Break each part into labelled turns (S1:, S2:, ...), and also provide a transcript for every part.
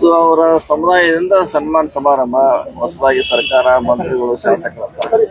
S1: ಇದು ಅವರ ಸಮುದಾಯದಿಂದ ಸನ್ಮಾನ ಸಮಾರಂಭ ಹೊಸದಾಗಿ ಸರ್ಕಾರ ಮಂತ್ರಿಗಳು ಶಾಸಕರು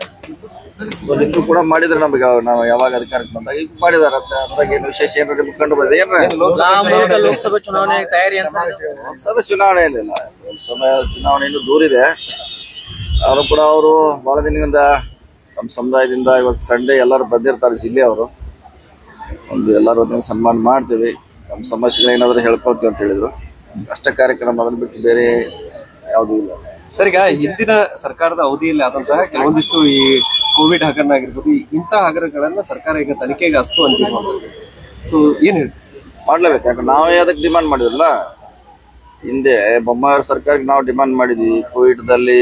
S1: ಸೊ ಹಿಂದೂ ಕೂಡ ಮಾಡಿದ್ರೆ ನಮಗೆ ಅವ್- ನಾವು ಯಾವಾಗ ಅಧಿಕಾರಕ್ಕೆ ಬಂದಾಗ ಈಗ ಮಾಡಿದಾರೆ ಅಂತ ಅದ್ರಾಗ ಏನು ವಿಶೇಷ ಏನಾದ್ರು ನಿಮ್ಗೆ ಕಂಡು ಬಂದಿದೆ ಏನು
S2: ಮೂಲಕ ಲೋಕಸಭಾ ಚುನಾವಣೆ ತಯಾರಿ ಅಂತ
S1: ಲೋಕಸಭೆ ಚುನಾವಣೆ ಏನಿಲ್ಲ ಲೋಕಸಭೆ ಚುನಾವಣೆ ಇನ್ನೂ ದೂರ ಇದೆ ಅವರು ಕೂಡ ಅವರು ಬಹಳ ದಿನದಿಂದ ನಮ್ಮ ಸಮುದಾಯದಿಂದ ಇವತ್ತು ಸಂಡೇ ಎಲ್ಲರೂ ಬಂದಿರ್ತಾರೆ ಜಿಲ್ಲೆಯವರು ಒಂದು ಎಲ್ಲರೂ ಒಂದಿನ ಸನ್ಮಾನ ಮಾಡ್ತೀವಿ ನಮ್ಮ ಸಮಸ್ಯೆಗಳು ಏನಾದರೂ ಹೇಳ್ಕೊಳ್ತೀವಿ ಅಂತ ಹೇಳಿದ್ರು ಅಷ್ಟೇ ಕಾರ್ಯಕ್ರಮ ಅದನ್ನ ಬಿಟ್ಟು ಬೇರೆ ಯಾವುದೂ ಇಲ್ಲ
S3: ಸರ್ ಈಗ ಹಿಂದಿನ ಸರ್ಕಾರದ ಅವಧಿಯಲ್ಲಿ ಆದಂತಹ ಕೆಲವೊಂದಿಷ್ಟು ಈ ಕೋವಿಡ್ ಹಗರಣ ಆಗಿರ್ಬೋದು ಈ ಇಂತಹ ಹಗರಣಗಳನ್ನ ಸರ್ಕಾರ ಈಗ ತನಿಖೆಗೆ ಅಸ್ತು ಅಂತಿರುವಂತದ್ದು ಸೊ ಏನ್ ಹೇಳ್ತೀವಿ ಸರ್
S1: ಮಾಡ್ಲೇಬೇಕು ಯಾಕಂದ್ರೆ ನಾವೇ ಅದಕ್ಕೆ ಡಿಮಾಂಡ್ ಮಾಡಿದ್ರಲ್ಲ ಹಿಂದೆ ಬೊಮ್ಮಾಯಿ ಸರ್ಕಾರಕ್ಕೆ ನಾವು ಡಿಮಾಂಡ್ ಮಾಡಿದ್ವಿ ಕೋವಿಡ್ದಲ್ಲಿ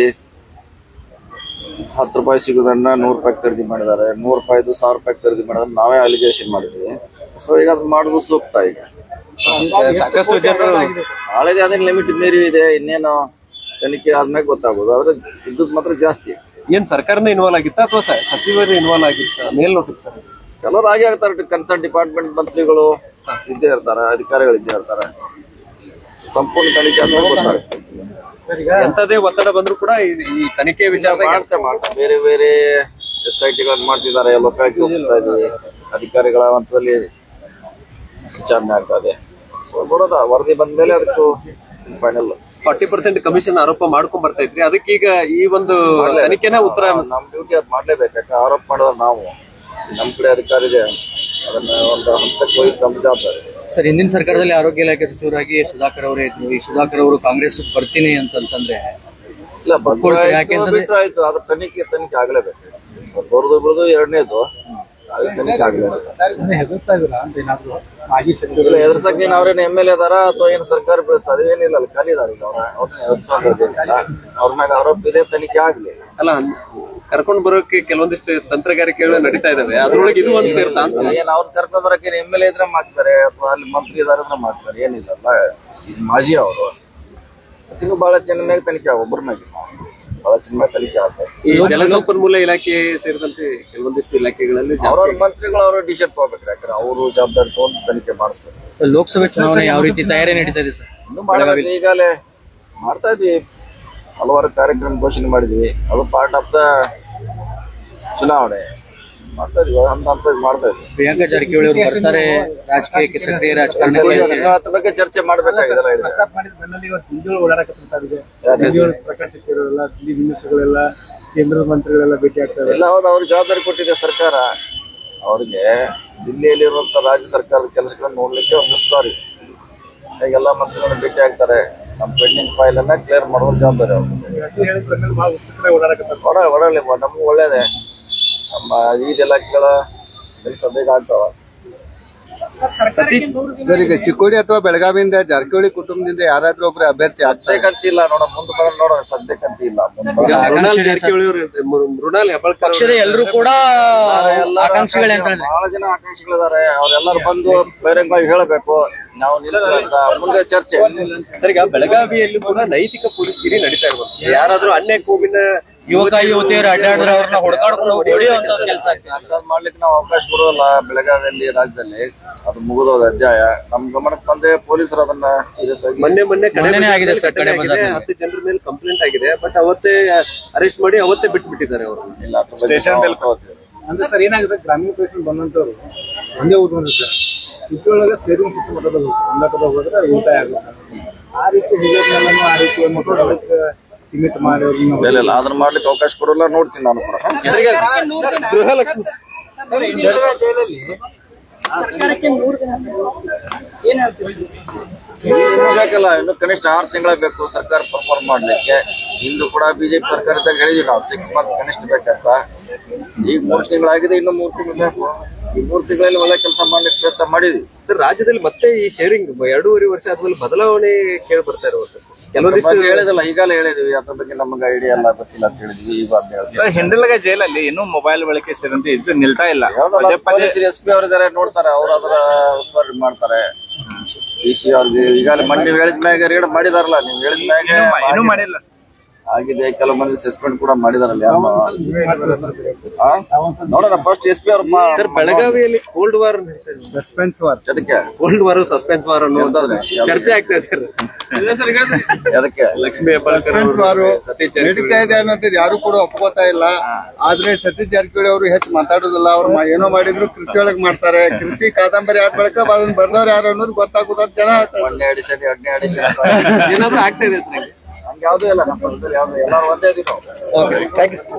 S1: ಹತ್ತು ರೂಪಾಯಿ ಸಿಗೋದನ್ನ ನೂರು ರೂಪಾಯಿ ಖರೀದಿ ಮಾಡಿದ್ದಾರೆ ನೂರು ರೂಪಾಯಿದು ಸಾವಿರ ರೂಪಾಯಿ ಖರೀದಿ ಮಾಡಿದ್ರೆ ನಾವೇ ಅಲಿಗೇಷನ್ ಮಾಡಿದ್ವಿ ಸೊ ಈಗ ಅದು ಮಾಡೋದು ಸೂಕ್ತ ಈಗ
S3: ಸಾಕಷ್ಟು ಜನರು
S1: ಹಳೆದೇ ಅದೇನು ಲಿಮಿಟ್ ಮೀರಿ ಇದೆ ಇನ್ನೇನು ತನಿಖೆ ಆದ್ಮೇಲೆ ಗೊತ್ತಾಗೋದು ಆದ್ರೆ ಇದ್ದದ್ ಮಾತ್ರ ಜಾಸ್ತಿ
S3: ಏನ್ ಸರ್ಕಾರನೇ ಇನ್ವಾಲ್ವ್ ಆಗಿತ್ತಾ ಅಥವಾ ಸಚಿವರು ಇನ್ವಾಲ್ವ್ ಆಗಿತ್ತ ಮೇಲ್ನೋಟಕ್ಕೆ ಸರ್
S1: ಕೆಲವರು ಹಾಗೆ ಆಗ್ತಾರೆ ಕನ್ಸರ್ನ್ ಡಿಪಾರ್ಟ್ಮೆಂಟ್ ಮಂತ್ರಿಗಳು ಇದ್ದೇ ಇರ್ತಾರೆ ಅಧಿಕಾರಿಗಳು ಇದ್ದೇ ಇರ್ತಾರೆ ಸಂಪೂರ್ಣ ತನಿಖೆ ಆದ್ಮೇಲೆ ಗೊತ್ತಾಗುತ್ತೆ
S3: ಎಂತದೇ ಒತ್ತಡ ಬಂದ್ರು ಕೂಡ ಈ- ಈ ತನಿಖೆ ವಿಚಾರದಾಗ
S1: ಮಾಡ್ತಾ ಮಾಡ್ತಾ ಬೇರೆ ಬೇರೆ ಎಸ್ ಐ ಟಿಗಳನ್ನ ಮಾಡ್ತಿದ್ದಾರೆ ಲೋಕಾಯುಕ್ತ ಹೋಗ್ತಾ ಇದೀವಿ ಅಧಿಕಾರಿಗಳ ಹಂತದಲ್ಲಿ ವಿಚಾರಣೆ ಆಗ್ತಾ ಇದೆ ಸೊ ನೋಡೋಣ ವರದಿ ಬಂದ್ಮೇಲೆ ಅದಕ್ಕೂ ಫೈನಲ್
S3: ಫಾರ್ಟಿ ಪರ್ಸೆಂಟ್ ಕಮಿಷನ್ ಆರೋಪ ಮಾಡ್ಕೊಂಡ್ ಬರ್ತಾ ಇದ್ರಿ ಅದಕ್ಕೀಗ ಈ ಒಂದು ತನಿಖೆನ ಉತ್ತರ
S1: ನಮ್ ಡ್ಯೂಟಿ ಅದ್ ಮಾಡ್ಲೇಬೇಕು ಯಾಕೆ ಆರೋಪ ಮಾಡೋದು ನಾವು ನಮ್ ಕಡೆ ಅಧಿಕಾರಿ ಇದೆ ಅದನ್ನ ಒಂದು ಹಂತಕ್ಕೆ ಹೋಗಿ ನಮ್ ಜವಾಬ್ದಾರಿ
S2: ಸರ್ ಹಿಂದಿನ ಸರ್ಕಾರದಲ್ಲಿ ಆರೋಗ್ಯ ಇಲಾಖೆ ಸಚಿವರಾಗಿ ಸುಧಾಕರ್ ಅವರೇ ಇದ್ರು ಈ ಸುಧಾಕರ್ ಅವರು ಕಾಂಗ್ರೆಸ್ ಬರ್ತೀನಿ ಅಂತಂತಂದ್ರೆ
S1: ಇಲ್ಲ
S2: ಒಪ್ಕೊಳ್ತೀವಿ, ಯಾಕೆಂತಂದ್ರೆ-
S1: ಬಿಟ್ರೆ ಆಯ್ತು ಅದ್ರ ತನಿಖೆ ತನಿಖೆ ಆಗ್ಲೇಬೇಕು ಬರೋದು ಬಿಡೋದು ಎರಡನೇದು ಅದು ತನಿಖೆ ಆಗ್ಲೇಬೇಕು
S4: ಹೆದರ್ಸ್ತಾ ಇದ್ರ ಅಂತ ಏನಾದ್ರು ಮಾಜಿ ಸಚಿವರು
S1: ಇಲ್ಲ ಎದುರ್ಸಕ್ಕೆ ಏನ್ ಅವ್ರೇನ್ ಎಮ್ ಎಲ್ ಎದಾರ ಅಥವಾ ಏನ್ ಸರ್ಕಾರ ಬೆಳೆಸ್ತಾ ಏನಿಲ್ಲ ಅಲ್ಲಿ ಖಾಲಿ ಇದಾರೆ ಈಗ ಅವ್ರ ಅವ್ರನ್ನ ಎದುರ್ಸೋದೇನಿಲ್ಲ ಅವ್ರ ಮೇಲೆ ಆರೋಪ ಇದೆ ತನಿಖೆ ಆಗ್ಲಿ
S3: ಅಲ್ಲ ಕರ್ಕೊಂಡ್ ಬರೋಕೆ ಕೆಲವೊಂದಿಷ್ಟು ತಂತ್ರಗಾರಿಕೆಗಳು ನಡೀತಾ ಇದಾವೆ ಅದ್ರೊಳಗೆ ಇದು ಒಂದು ಸೇರ್ತಾ ಅಂತ
S1: ಏನ್ ಅವ್ರ ಕರ್ಕೊಂಡ್ ಬರಕ್ಕೆ ಎಮ್ ಎಲ್ ಎ ಇದ್ರೆ ಮಾಡ್ತಾರೆ ಅಥವಾ ಅಲ್ಲಿ ಮಂತ್ರಿ ಇದಾರೆ ಅಂದ್ರೆ ಮಾಡ್ತಾರೆ ಏನಿಲ್ಲಲ್ಲ ಇದು ಮಾಜಿ ಅವರು ಇನ್ನು ಬಹಳ ಜನ ಮೇಲೆ ತನಿಖೆ ಆಗ ಒಬ್ಬರ ಮೇಲೆ ಬಹಳ ಜನ ಮೇಲೆ ತನಿಖೆ ಆಗ್ತದೆ
S3: ಈ ಜಲಸಂಪನ್ಮೂಲ ಇಲಾಖೆ ಸೇರಿದಂತೆ ಕೆಲವೊಂದಿಷ್ಟು ಇಲಾಖೆಗಳಲ್ಲಿ ಜಾಸ್ತಿ
S1: ಅವ್ರವ್ರ ಮಂತ್ರಿಗಳು ಅವರು ಡಿಸಿಷನ್ ತಗೋಬೇಕ್ರಿ ಯಾಕಂದ್ರೆ ಅವರು ಜವಾಬ್ದಾರಿ ತಗೊಂಡು ತನಿಖೆ ಮಾಡಿಸ್ಬೇಕು
S2: ಸರ್ ಲೋಕಸಭೆ ಚುನಾವಣೆ ಯಾವ ರೀತಿ ತಯಾರಿ ನಡೀತಾ ಇದೆ ಸರ್
S1: ಇನ್ನು ಮಾಡಬೇಕು ಈಗಾಗಲೇ ಮಾಡ್ತಾ ಇದ್ವಿ ಹಲವಾರು ಕಾರ್ಯಕ್ರಮ ಘೋಷಣೆ ಮಾಡಿದ್ವಿ ಅದು ಪಾರ್ಟ್ ಆಫ್ ದ ಚುನಾವಣೆ ಮಾಡ್ತಾ ಇದ್ವಿ ಹಂತ ಹಂತ ಮಾಡ್ತಾ ಇದ್ವಿ
S2: ಪ್ರಿಯಾಂಕಾ ಜಾರಕಿಹೊಳಿ ಅವರು ಬರ್ತಾರೆ ರಾಜಕೀಯಕ್ಕೆ ಸಕ್ರಿಯ ರಾಜಕಾರಣಕ್ಕೆ
S1: ಇನ್ನು ಅದ್ರ ಬಗ್ಗೆ ಚರ್ಚೆ ಮಾಡ್ಬೇಕಾಗಿದೆಲ್ಲ ಇದೆ
S4: ಪ್ರಸ್ತಾಪ ಮಾಡಿದ ಬೆನ್ನಲ್ಲಿ ಇವತ್ತು ಹಿಂದೂಗಳು ಓಡಾಡಕತ್ತಿದೆ ಹಿಂದೂಗಳು ಪ್ರಕಾಶ್ ಸಿಕ್ಕಿರೋರೆಲ್ಲ ದಿಲ್ಲಿ ಮಿನಿಸ್ಟರ್ಗಳೆಲ್ಲ ಕೇಂದ್ರದ ಮಂತ್ರಿಗಳೆಲ್ಲ ಭೇಟಿ ಆಗ್ತಾರೆ
S1: ಎಲ್ಲ ಹೌದು ಅವ್ರಿಗೆ ಜವಾಬ್ದಾರಿ ಕೊಟ್ಟಿದೆ ಸರ್ಕಾರ ಅವ್ರಿಗೆ ದಿಲ್ಲಿಯಲ್ಲಿರುವಂತ ರಾಜ್ಯ ಸರ್ಕಾರದ ಕೆಲಸಗಳನ್ನ ನೋಡ್ಲಿಕ್ಕೆ ಒಂದು ಸ್ಟಾರಿ ಎಲ್ಲ ಮಂತ್ರಿಗಳನ್ನ ಭೇಟಿ ಆಗ್ತಾರೆ ನಮ್ಮ ಪೆಂಡಿಂಗ್ ಫೈಲ್ ಅನ್ನ ಕ್ಲಿಯರ್ ಮಾಡುವ ಜವಾಬ್ದಾರಿ ಅವ್ರು
S4: ಅತಿ ಹೇಳಿದ ಬೆನ್ನಲ್ಲಿ ಭಾಳ ಉತ್ಸುಕತೆ ಓಡಾಡಕತ್ತಾರೆ
S1: ಒಡ ಒಡಲಿ ನಮ್ಗೆ ಒಳ್ಳೇದೆ ನಮ್ಮ ಈದ್ ಇಲಾಖೆಗಳ ಕೆಲಸ ಬೇಗ ಆಗ್ತಾವ
S5: ಸರ್ ಈಗ ಚಿಕ್ಕೋಡಿ ಅಥವಾ ಬೆಳಗಾವಿಯಿಂದ ಜಾರಕಿಹೊಳಿ ಕುಟುಂಬದಿಂದ ಯಾರಾದ್ರೂ ಒಬ್ರು ಅಭ್ಯರ್ಥಿ ಆಗ್ತಾರೆ
S1: ಸದ್ಯಕ್ಕಂತಿಲ್ಲ ನೋಡ ಮುಂದೆ ಬಂದ್ರೆ ನೋಡೋಣ ಸದ್ಯಕ್ಕಂತಿಲ್ಲ ಮುಂದೆ
S3: ಈಗ ಮೃಣಾಲ್ ಜಾರಕಿಹೊಳಿ ಅವರು ಮೃಣಾಲ್ ಹೆಬ್ಬಾಳ್ಕರ್
S2: ಪಕ್ಷದ ಎಲ್ಲರೂ ಕೂಡ ಆಕಾಂಕ್ಷಿಗಳೇ ಅಂತ ಹೇಳಿದ್ರೆ
S1: ಬಹಳ ಜನ ಆಕಾಂಕ್ಷಿಗಳಿದ್ದಾರೆ ಅವ್ರೆಲ್ಲರೂ ಬಂದು ಬಹಿರಂಗವಾಗಿ ಹೇಳಬೇಕು ನಾವು ನಿಲ್ತೀವಿ ಅಂತ ಮುಂದೆ ಚರ್ಚೆ
S3: ಸರ್ ಈಗ ಬೆಳಗಾವಿಯಲ್ಲಿ ಕೂಡ ನೈತಿಕ ಪೊಲೀಸ್ಗಿರಿ ನಡೀತಾ ಇರ್ಬೋದು ಯಾರಾದ್ರೂ ಅನ್ಯ ಕೋಮಿನ
S2: ಯುವಕ ಯುವತಿಯರು ಅಡ್ಡಾಡಿದ್ರೆ ಅವ್ರನ್ನ ಹೊಡ್ಕಾಡ್ಕೊಂಡು ಹೊಡೆಯುವಂತ ಕೆಲಸ ಆಗ್ತದೆ
S1: ಅಂಥದ್ದು ಮಾಡ್ಲಿಕ್ಕೆ ನಾವು ಅವಕಾಶ ಕೊಡೋಲ್ಲ ಬೆಳಗಾವಿಯಲ್ಲಿ ರಾಜ್ಯದಲ್ಲಿ ಅದು ಮುಗಿದೋದ ಅಧ್ಯಾಯ ನಮ್ ಗಮನಕ್ಕೆ ಬಂದ್ರೆ ಪೊಲೀಸರು ಅದನ್ನ ಸೀರಿಯಸ್ ಆಗಿ
S3: ಮೊನ್ನೆ ಮೊನ್ನೆ ಕಡೆ
S2: ಮೊನ್ನೆನೇ ಆಗಿದೆ ಸರ್,
S3: ಘಟನೆ
S2: ಕಡೆ
S3: ಆಗಿದೆ.
S2: ಬಜಾರ್ನಲ್ಲಿ.
S3: ಹತ್ತು ಜನರ ಮೇಲೆ ಕಂಪ್ಲೇಂಟ್ ಆಗಿದೆ ಬಟ್ ಅವತ್ತೇ ಅರೆಸ್ಟ್ ಮಾಡಿ ಅವತ್ತೇ ಬಿಟ್ಬಿಟ್ಟಿದ್ದಾರೆ ಅವರು
S1: ಇಲ್ಲ ಅದ್ರ ಬಗ್ಗೆ ನಾವು ತಗೋತೀವಿ.
S4: ಅಂದ್ರೆ ಸರ್ ಏನಾಗಿದೆ ಗ್ರಾಮೀಣ ಪ್ರದೇಶ ಬಂದಂತವ್ರು ಒಂದೇ ಊರು ಬಂದ್ರು ಸರ್ ಸಿಟಿಯೊಳಗೆ ಸೇವಿಂಗ್ ಸಿಸ್ಟಮ್ ಮಾಡೋದು ಒಂದಾಟದ ಹೋದ್ರೆ ಉಳಿತಾಯ ಆಗುತ್ತೆ ಆ ರೀತಿ ಹಿರಿಯರ್ನೆಲ್ಲನೂ ಆ ರೀತಿ ಮುಟ್ಟೋದಕ್ಕೆ ಸೀಮಿತ ಮಾಡಿ ಅವ್ರನ್ನ
S1: ಇಲ್ಲ ಇಲ್ಲ ಅದನ್ನ ಮಾಡ್ಲಿಕ್ಕೆ ಅವಕಾಶ ಕೊಡಲ್ಲ ನೋಡ್ತೀನಿ ನಾನು ಕೂಡ
S3: ಗೃಹಲಕ್ಷ್ಮಿ
S1: ಇನ್ನು ಬೇಕಲ್ಲ ಇನ್ನು ಕನಿಷ್ಠ ಆರು ತಿಂಗಳ ಬೇಕು ಸರ್ಕಾರ ಪರ್ಫಾರ್ಮ್ ಮಾಡ್ಲಿಕ್ಕೆ ಇಂದು ಕೂಡ ಬಿಜೆಪಿ ಸರ್ಕಾರ ಇದ್ದಾಗ ಹೇಳಿದ್ವಿ ನಾವು ಸಿಕ್ಸ್ ಮಂತ್ ಕನಿಷ್ಠ ಬೇಕಂತ ಈಗ ಮೂರ್ ತಿಂಗಳಾಗಿದೆ ಇನ್ನು ಮೂರ್ ತಿಂಗಳು ಬೇಕು ಈ ಮೂರ್ ತಿಂಗಳಲ್ಲಿ ಒಳ್ಳೆ ಕೆಲಸ ಮಾಡ್ಲಿಕ್ಕೆ ಪ್ರಯತ್ನ ಮಾಡಿದ್ವಿ
S3: ಸರ್ ರಾಜ್ಯದಲ್ಲಿ ಮತ್ತೆ ಈ ಶೇರಿಂಗ್ ಎರಡೂವರೆ ವರ್ಷ ಆದ್ಮೇಲೆ ಬದಲಾವಣೆ ಕೇಳಿ ಬರ್ತಾ ಇರುವಂತ
S1: ಅದ್ರ
S3: ಕೆಲವೊಂದಿಷ್ಟು
S1: ಬಗ್ಗೆ ಹೇಳಿದಲ್ಲ ಈಗಾಗಲೇ ಹೇಳಿದ್ವಿ ಅದ್ರ ಬಗ್ಗೆ ನಮಗೆ ಐಡಿಯಾ ಎಲ್ಲ ಗೊತ್ತಿಲ್ಲ ಅಂತ ಹೇಳಿದ್ವಿ ಈಗ ಅಂತ ಹೇಳ್ತೀವಿ
S6: ಸರ್ ಹಿಂಡಲಗ ಜೈಲಲ್ಲಿ ಇನ್ನೂ ಮೊಬೈಲ್ ಬಳಕೆ ಸೇರಿದಂತೆ ಇದು ನಿಲ್ತಾ ಇಲ್ಲ
S1: ಯಾವ್ದಲ್ಲ
S6: ಪದೇ ಪದೇ
S1: ಪೊಲೀಸರು ಎಸ್ ಪಿ ಅವರಿದ್ದಾರೆ ನೋಡ್ತಾರೆ ಅವ್ರು ಅದರ ಉಸ್ತುವಾರಿ ಮಾಡ್ತಾರೆ ಡಿ ಸಿ ಅವ್ರಿಗೆ ಈಗಾಗಲೇ ಮೊನ್ನೆ ನೀವು ಹೇಳಿದ ಮ್ಯಾಗ ರೇಡ್ ಮಾಡಿದಾರಲ್ಲ ನೀವು ಹೇಳಿದ ಮ್ಯಾಗ
S6: ಇನ್ನೂ ಮಾ- ಇನ್ನೂ ಮಾಡಿಲ್ಲ ಸರ್.
S1: ಆಗಿದೆ ಕೆಲವು ಮಂದಿ ಸಸ್ಪೆಂಡ್ ಕೂಡ ಮಾಡಿದಾರಲ್ಲ ಯಾರನ್ನೋ. ಆ? ನೋಡೋಣ ಫಸ್ಟ್ ಎಸ್ ಪಿ ಅವ್ರ
S3: ಸರ್ ಬೆಳಗಾವಿಯಲ್ಲಿ ಕೋಲ್ಡ್ ವಾರ್ ನಡೀತಾ ಇದೆ
S5: ಸಸ್ಪೆನ್ಸ್ ವಾರ್
S1: ಅದಕ್ಕೆ
S3: ಕೋಲ್ಡ್ ವಾರ್ ಸಸ್ಪೆನ್ಸ್ ವಾರ್ ಅನ್ನೋ
S1: ಎಂತಂದ್ರೆ?
S3: ಚರ್ಚೆ ಆಗ್ತಾ ಇದೆ ಸರ್
S1: ಅದಕ್ಕೆ
S3: ಲಕ್ಷ್ಮೀ ಹೆಬ್ಬಾಳ್ಕರ್
S5: ಸಸ್ಪೆನ್ಸ್ ವಾರು
S3: ಅವರು ಸತೀಶ್ ಜಾರಕಿಹೊಳಿ
S5: ನಡೀತಾ ಇದೆ ಅನ್ನೋದು ಯಾರು ಕೂಡ ಒಪ್ಕೋತಾ ಇಲ್ಲ ಆದ್ರೆ ಸತೀಶ್ ಜಾರಕಿಹೊಳಿ ಅವರು ಹೆಚ್ಚು ಮಾತಾಡೋದಿಲ್ಲ ಅವ್ರು ಮ- ಏನೋ ಮಾಡಿದ್ರು ಕೃತಿ ಒಳಗ್ ಮಾಡ್ತಾರೆ ಕೃತಿ ಕಾದಂಬರಿ ಆದ ಬಳಿಕ ಅದನ್ನ ಬರ್ದವ್ರು ಯಾರು ಅನ್ನೋದು ಗೊತ್ತಾಗುತ್ತ ಜನ ಹೇಳ್ತಾರೆ.
S1: ಒಂದನೇ ಎಡಿಷನ್ ಎರಡನೇ ಎಡಿಷನ್
S3: ಏನಾದ್ರೂ ಆಗ್ತಾ ಇದೆ ಸರ್
S1: ಹಂಗೆ ಯಾವ್ದು ಇಲ್ಲ ನಮ್ಮ ಪಕ್ಕದಲ್ಲಿ ಯಾವ್ದು ಎಲ್ಲಾರು ಒಂದೇ ಇದೀವಿ ನಾವು
S3: ಓಕೆ ಥ್ಯಾಂಕ್ ಯು